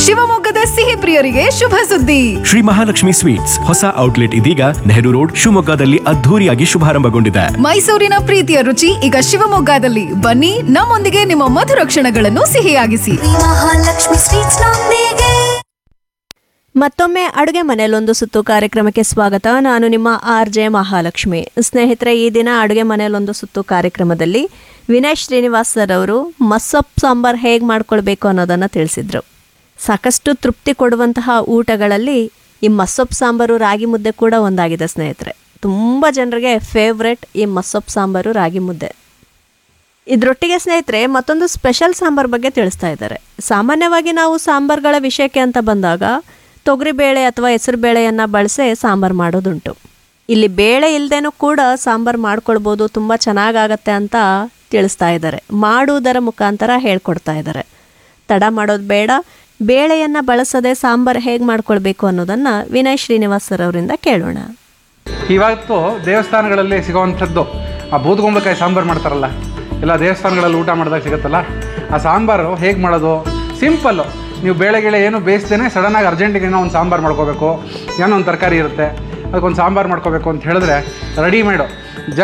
ಶಿವಮೊಗ್ಗದ ಸಿಹಿ ಪ್ರಿಯರಿಗೆ ಶುಭ ಸುದ್ದಿ ಶ್ರೀ ಮಹಾಲಕ್ಷ್ಮಿ ಸ್ವೀಟ್ಸ್ ಹೊಸ ಔಟ್ಲೆಟ್ ಇದೀಗ ನೆಹರು ರೋಡ್ ಶಿವಮೊಗ್ಗದಲ್ಲಿ ಅದ್ಧೂರಿಯಾಗಿ ಶುಭಾರಂಭಗೊಂಡಿದೆ ಮೈಸೂರಿನ ಪ್ರೀತಿಯ ರುಚಿ ಈಗ ಶಿವಮೊಗ್ಗದಲ್ಲಿ ಬನ್ನಿ ನಮ್ಮೊಂದಿಗೆ ನಿಮ್ಮ ಮಧುರ ಕ್ಷಣಗಳನ್ನು ಸಿಹಿಯಾಗಿಸಿ ಮಹಾಲಕ್ಷ್ಮಿ ಸ್ವೀಟ್ಸ್ ನೊಂದಿಗೆ ಮತ್ತೊಮ್ಮೆ ಅಡುಗೆ ಮನೆಯಲ್ಲೊಂದು ಸುತ್ತು ಕಾರ್ಯಕ್ರಮಕ್ಕೆ ಸ್ವಾಗತ ನಾನು ನಿಮ್ಮ ಆರ್ ಜೆ ಮಹಾಲಕ್ಷ್ಮಿ ಸ್ನೇಹಿತರೆ ಈ ದಿನ ಅಡುಗೆ ಮನೆಯಲ್ಲೊಂದು ಸುತ್ತು ಕಾರ್ಯಕ್ರಮದಲ್ಲಿ ವಿನಯ್ ಶ್ರೀನಿವಾಸ್ ಸರ್ ಅವರು ಮಸ್ಸೊಪ್ಪು ಸಾಂಬಾರ್ ಹೇಗೆ ಮಾಡ್ಕೊಳ್ಬೇಕು ಅನ್ನೋದನ್ನು ತಿಳಿಸಿದ್ರು ಸಾಕಷ್ಟು ತೃಪ್ತಿ ಕೊಡುವಂತಹ ಊಟಗಳಲ್ಲಿ ಈ ಮಸ್ಸೊಪ್ಪು ಸಾಂಬಾರು ರಾಗಿ ಮುದ್ದೆ ಕೂಡ ಒಂದಾಗಿದೆ ಸ್ನೇಹಿತರೆ ತುಂಬ ಜನರಿಗೆ ಫೇವ್ರೆಟ್ ಈ ಮಸ್ಸೊಪ್ಪು ಸಾಂಬಾರು ರಾಗಿ ಮುದ್ದೆ ಇದರೊಟ್ಟಿಗೆ ಸ್ನೇಹಿತರೆ ಮತ್ತೊಂದು ಸ್ಪೆಷಲ್ ಸಾಂಬಾರ್ ಬಗ್ಗೆ ತಿಳಿಸ್ತಾ ಇದ್ದಾರೆ ಸಾಮಾನ್ಯವಾಗಿ ನಾವು ಸಾಂಬಾರ್ಗಳ ವಿಷಯಕ್ಕೆ ಅಂತ ಬಂದಾಗ ತೊಗರಿಬೇಳೆ ಅಥವಾ ಹೆಸರು ಬೇಳೆಯನ್ನು ಬಳಸಿ ಸಾಂಬಾರು ಮಾಡೋದುಂಟು ಇಲ್ಲಿ ಬೇಳೆ ಇಲ್ಲದೇನೂ ಕೂಡ ಸಾಂಬಾರು ಮಾಡ್ಕೊಳ್ಬೋದು ತುಂಬ ಚೆನ್ನಾಗಾಗತ್ತೆ ಅಂತ ತಿಳಿಸ್ತಾ ಇದ್ದಾರೆ ಮಾಡುವುದರ ಮುಖಾಂತರ ಹೇಳ್ಕೊಡ್ತಾ ಇದ್ದಾರೆ ತಡ ಮಾಡೋದು ಬೇಡ ಬೇಳೆಯನ್ನು ಬಳಸದೆ ಸಾಂಬಾರು ಹೇಗೆ ಮಾಡ್ಕೊಳ್ಬೇಕು ಅನ್ನೋದನ್ನು ವಿನಯ್ ಶ್ರೀನಿವಾಸ್ ಸರ್ ಅವರಿಂದ ಕೇಳೋಣ ಇವತ್ತು ದೇವಸ್ಥಾನಗಳಲ್ಲಿ ಸಿಗೋವಂಥದ್ದು ಆ ಬೂದ್ಗುಂಬಳಕಾಯಿ ಸಾಂಬಾರು ಮಾಡ್ತಾರಲ್ಲ ಎಲ್ಲ ದೇವಸ್ಥಾನಗಳಲ್ಲಿ ಊಟ ಮಾಡಿದಾಗ ಸಿಗುತ್ತಲ್ಲ ಆ ಸಾಂಬಾರು ಹೇಗೆ ಮಾಡೋದು ಸಿಂಪಲ್ಲು ನೀವು ಬೇಳೆ ಗಿಳೆ ಏನು ಬೇಯಿಸ್ತೇನೆ ಸಡನ್ನಾಗಿ ಅರ್ಜೆಂಟಿಗೆ ಏನೋ ಒಂದು ಸಾಂಬಾರು ಮಾಡ್ಕೋಬೇಕು ಏನೋ ಒಂದು ತರಕಾರಿ ಇರುತ್ತೆ ಅದಕ್ಕೊಂದು ಸಾಂಬಾರು ಮಾಡ್ಕೋಬೇಕು ಅಂತ ಹೇಳಿದ್ರೆ ರೆಡಿಮೇಡು ಜ